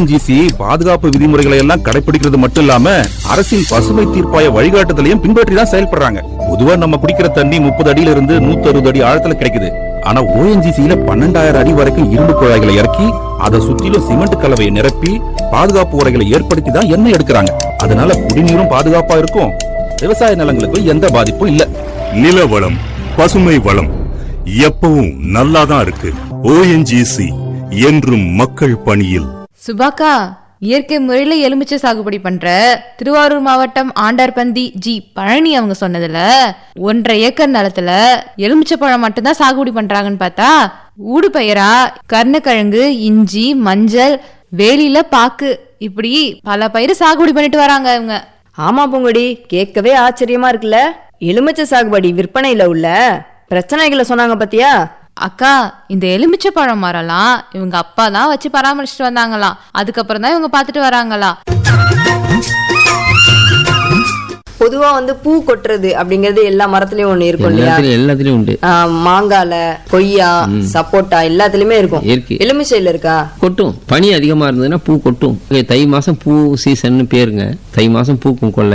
ONGC பாதுகாப்பு விதிமுறைகளை எல்லாம் கடைபிடிக்கிறது மட்டும் இல்லாம அரசின் பசுமை தீர்ப்பாய வழிகாட்டுதலையும் பின்பற்றி தான் செயல்படுறாங்க பொதுவா நம்ம குடிக்கிற தண்ணி முப்பது அடியில இருந்து நூத்தி அறுபது அடி ஆழத்துல கிடைக்குது ஆனா ஓஎன்ஜிசியில பன்னெண்டாயிரம் அடி வரைக்கும் இரும்பு குழாய்களை இறக்கி அதை சுத்திலும் சிமெண்ட் கலவையை நிரப்பி பாதுகாப்பு உரைகளை ஏற்படுத்தி தான் எண்ணெய் எடுக்கிறாங்க அதனால குடிநீரும் பாதுகாப்பா இருக்கும் விவசாய நிலங்களுக்கும் எந்த பாதிப்பும் இல்ல நில வளம் பசுமை வளம் எப்பவும் நல்லாதான் இருக்கு ஓஎன்ஜிசி என்றும் மக்கள் பணியில் சுபாக்கா இயற்கை முறையில எலுமிச்சை சாகுபடி பண்ற திருவாரூர் மாவட்டம் ஆண்டார்பந்தி ஜி பழனி அவங்க சொன்னதுல ஒன்றரை ஏக்கர் நிலத்துல எலுமிச்சை பழம் மட்டும்தான் சாகுபடி பண்றாங்கன்னு பார்த்தா ஊடு பயிரா கருணக்கிழங்கு இஞ்சி மஞ்சள் வேலியில பாக்கு இப்படி பல பயிர் சாகுபடி பண்ணிட்டு வராங்க இவங்க ஆமா பூங்குடி கேட்கவே ஆச்சரியமா இருக்குல்ல எலுமிச்சை சாகுபடி விற்பனையில உள்ள பிரச்சனைகளை சொன்னாங்க பாத்தியா அக்கா இந்த எலுமிச்சை பழம் மரம்லாம் இவங்க அப்பா தான் வச்சு பராமரிச்சுட்டு வந்தாங்களாம் அதுக்கப்புறம் தான் இவங்க பார்த்துட்டு வராங்களாம் பொதுவா வந்து பூ கொட்டுறது அப்படிங்கறது எல்லா மரத்துலயும் ஒண்ணு இருக்கும் இல்லையா எல்லாத்துலயும் எல்லாத்துலயும் உண்டு ஆஹ், மாங்கால கொய்யா சப்போட்டா எல்லாத்துலயுமே இருக்கும் இருக்கு. எலுமிச்சையில இருக்கா கொட்டும் பனி அதிகமா இருந்ததுன்னா பூ கொட்டும் தை மாசம் பூ சீசன்னு பேருங்க தை மாசம் பூக்கும் கொள்ள